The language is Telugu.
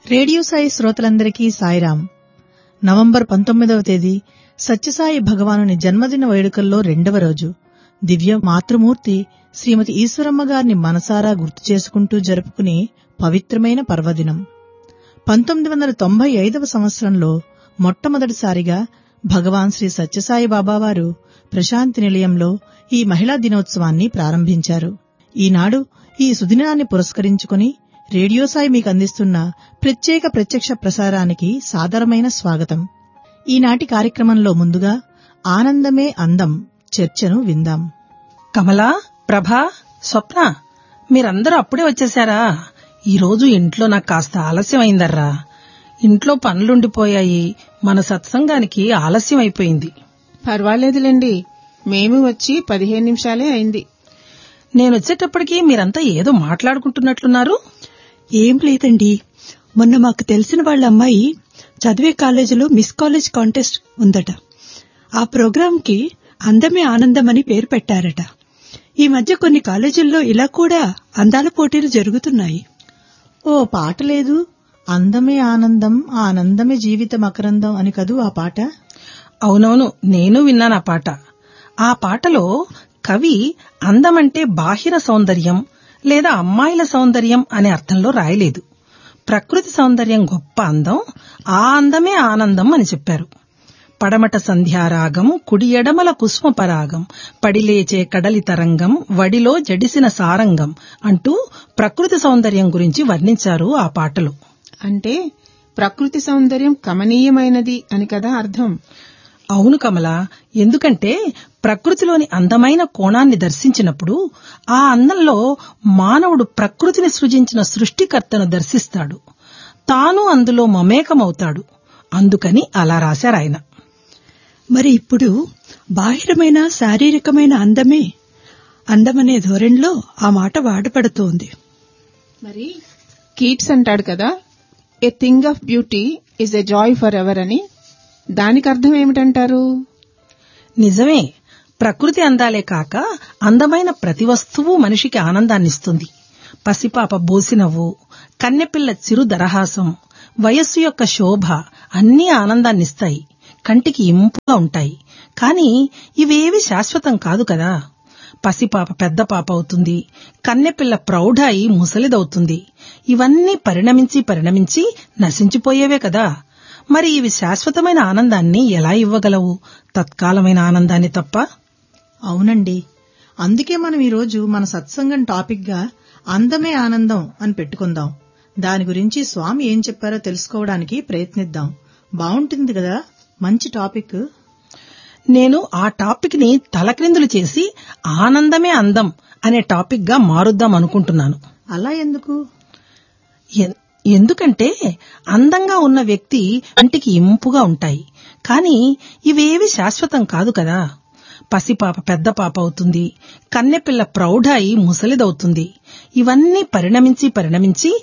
రేడియో సాయి శ్రోతలందరికీ సాయిరాం నవంబర్ పంతొమ్మిదవ తేదీ సత్యసాయి భగవానుని జన్మదిన వేడుకల్లో రెండవ రోజు దివ్య మాతృమూర్తి శ్రీమతి ఈశ్వరమ్మ గారిని మనసారా గుర్తు చేసుకుంటూ జరుపుకునే పవిత్రమైన పర్వదినం పంతొమ్మిది వందల తొంభై ఐదవ సంవత్సరంలో మొట్టమొదటిసారిగా భగవాన్ శ్రీ సత్యసాయి బాబావారు ప్రశాంతి నిలయంలో ఈ మహిళా దినోత్సవాన్ని ప్రారంభించారు ఈనాడు ఈ సుదినాన్ని పురస్కరించుకుని రేడియో సాయి మీకు అందిస్తున్న ప్రత్యేక ప్రత్యక్ష ప్రసారానికి సాదరమైన స్వాగతం ఈనాటి కార్యక్రమంలో ముందుగా ఆనందమే అందం చర్చను విందాం కమలా ప్రభా స్వప్న మీరందరూ అప్పుడే వచ్చేశారా ఈరోజు ఇంట్లో నాకు కాస్త ఆలస్యం అయిందర్రా ఇంట్లో పనులుండిపోయాయి మన సత్సంగానికి ఆలస్యం అయిపోయింది పర్వాలేదులేండి మేము వచ్చి పదిహేను నిమిషాలే అయింది నేను వచ్చేటప్పటికి మీరంతా ఏదో మాట్లాడుకుంటున్నట్లున్నారు ఏం లేదండి మొన్న మాకు తెలిసిన వాళ్ళ అమ్మాయి చదివే కాలేజీలో మిస్ కాలేజ్ కాంటెస్ట్ ఉందట ఆ ప్రోగ్రాంకి అందమే ఆనందం అని పేరు పెట్టారట ఈ మధ్య కొన్ని కాలేజీల్లో ఇలా కూడా అందాల పోటీలు జరుగుతున్నాయి ఓ పాట లేదు అందమే ఆనందం ఆ ఆనందమే జీవిత మకరందం అని కదూ ఆ పాట అవునవును నేను విన్నాను ఆ పాట ఆ పాటలో కవి అందమంటే బాహిర సౌందర్యం లేదా అమ్మాయిల సౌందర్యం అనే అర్థంలో రాయలేదు ప్రకృతి సౌందర్యం గొప్ప అందం ఆ అందమే ఆనందం అని చెప్పారు పడమట సంధ్యారాగం కుడి ఎడమల కుసుమపరాగం పడిలేచే కడలి తరంగం వడిలో జడిసిన సారంగం అంటూ ప్రకృతి సౌందర్యం గురించి వర్ణించారు ఆ పాటలో అంటే ప్రకృతి సౌందర్యం కమనీయమైనది అని కదా అర్థం అవును కమల ఎందుకంటే ప్రకృతిలోని అందమైన కోణాన్ని దర్శించినప్పుడు ఆ అందంలో మానవుడు ప్రకృతిని సృజించిన సృష్టికర్తను దర్శిస్తాడు తాను అందులో మమేకమవుతాడు అందుకని అలా రాశారాయన మరి ఇప్పుడు బాహిరమైన శారీరకమైన అందమే అందమనే ధోరణిలో ఆ మాట వాడపడుతోంది మరి కీట్స్ అంటాడు కదా a thing of beauty is a joy for ever అని దానికి అర్థం ఏమిటంటారు నిజమే ప్రకృతి అందాలే కాక అందమైన ప్రతి వస్తువు మనిషికి ఆనందాన్నిస్తుంది పసిపాప బోసినవ్వు కన్నెపిల్ల చిరు దరహాసం వయస్సు యొక్క శోభ అన్నీ ఆనందాన్నిస్తాయి కంటికి ఇంపుగా ఉంటాయి కాని ఇవేవి శాశ్వతం కాదు కదా పసిపాప పెద్ద పాప అవుతుంది కన్నెపిల్ల ప్రౌఢ అయి ముసలిదవుతుంది ఇవన్నీ పరిణమించి పరిణమించి నశించిపోయేవే కదా మరి ఇవి శాశ్వతమైన ఆనందాన్ని ఎలా ఇవ్వగలవు తత్కాలమైన ఆనందాన్ని తప్ప అవునండి అందుకే మనం ఈరోజు మన సత్సంగం టాపిక్ గా అందమే ఆనందం అని పెట్టుకుందాం దాని గురించి స్వామి ఏం చెప్పారో తెలుసుకోవడానికి ప్రయత్నిద్దాం బాగుంటుంది కదా మంచి టాపిక్ నేను ఆ టాపిక్ ని తలక్రిందులు చేసి ఆనందమే అందం అనే టాపిక్ గా మారుద్దాం అనుకుంటున్నాను అలా ఎందుకు ఎన్- ఎందుకంటే అందంగా ఉన్న వ్యక్తి కంటికి ఇంపుగా ఉంటాయి కానీ ఇవేవి శాశ్వతం కాదు కదా పసిపాప పెద్ద పాప అవుతుంది కన్నెపిల్ల ప్రౌఢ అయి ముసలిదవుతుంది ఇవన్నీ పరిణమించి పరిణమించి